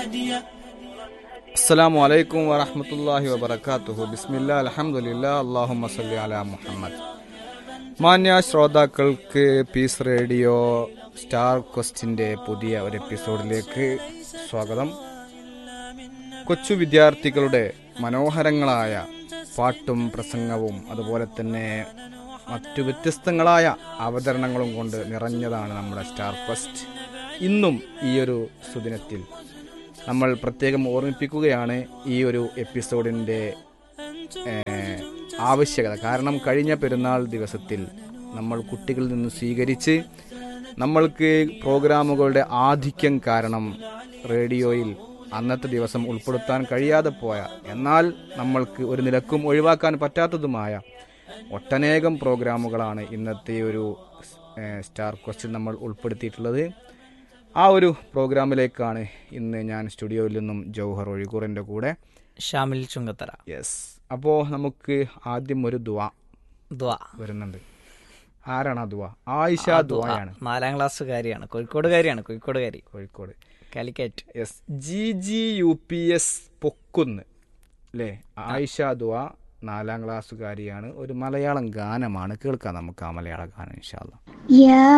അസ്സലാമു അലൈക്കും വറഹ്മത്തുള്ളാഹി വബറകാതുഹു ബിസ്മില്ലാ അൽഹംദുലില്ലാ അല്ലാഹുമ്മ സല്ലി അലാ മുഹമ്മദ് മാന്യ ശ്രോതാക്കൾക്ക് പീസ് റേഡിയോ സ്റ്റാർ ക്വസ്റ്റിന്റെ പുതിയ ഒരു എപ്പിസോഡിലേക്ക് സ്വാഗതം കൊച്ചു വിദ്യാർത്ഥികളുടെ മനോഹരങ്ങളായ പാട്ടും പ്രസംഗവും അതുപോലെ തന്നെ മറ്റു വ്യത്യസ്തങ്ങളായ അവതരണങ്ങളും കൊണ്ട് നിറഞ്ഞതാണ് നമ്മുടെ സ്റ്റാർ ക്വസ്റ്റ് ഇന്നും ഈ ഒരു സുദിനത്തിൽ നമ്മൾ പ്രത്യേകം ഓർമ്മിപ്പിക്കുകയാണ് ഈ ഒരു എപ്പിസോഡിൻ്റെ ഏഹ്, ആവശ്യകത കാരണം കഴിഞ്ഞ പെരുന്നാൾ ദിവസത്തിൽ നമ്മൾ കുട്ടികളിൽ നിന്ന് സ്വീകരിച്ച് നമ്മൾക്ക് പ്രോഗ്രാമുകളുടെ ആധിക്യം കാരണം റേഡിയോയിൽ അന്നത്തെ ദിവസം ഉൾപ്പെടുത്താൻ കഴിയാതെ പോയ എന്നാൽ നമ്മൾക്ക് ഒരു നിലക്കും ഒഴിവാക്കാൻ പറ്റാത്തതുമായ ഒട്ടനേകം പ്രോഗ്രാമുകളാണ് ഇന്നത്തെ ഒരു ഏഹ്, സ്റ്റാർ ക്വസ്റ്റിൽ നമ്മൾ ഉൾപ്പെടുത്തിയിട്ടുള്ളത് ആ ഒരു പ്രോഗ്രാമിലേക്കാണ് ഇന്ന് ഞാൻ സ്റ്റുഡിയോയിൽ നിന്നും ജൗഹർ ഒഴികൂറിൻ്റെ കൂടെ ഷാമിൽ ചുങ്കത്തറ യെസ് അപ്പോൾ നമുക്ക് ആദ്യം ഒരു ദുവ ദ്വാ വരുന്നുണ്ട് ആരാണ് ആ ദുവ ആയിഷ ദുവയാണ് നാലാം ക്ലാസ്സുകാരിയാണ് കോഴിക്കോടുകാരിയാണ് കോഴിക്കോടുകാരി Kozhikode Calicut yes G G U P S Pokkunnu അല്ലേ ആയിഷ ദുവ നാലാം ക്ലാസ്സുകാരിയാണ് ഒരു മലയാളം ഗാനമാണ് കേൾക്കാം നമുക്ക് ആ മലയാള ഗാനം ഇൻഷാല്ല يا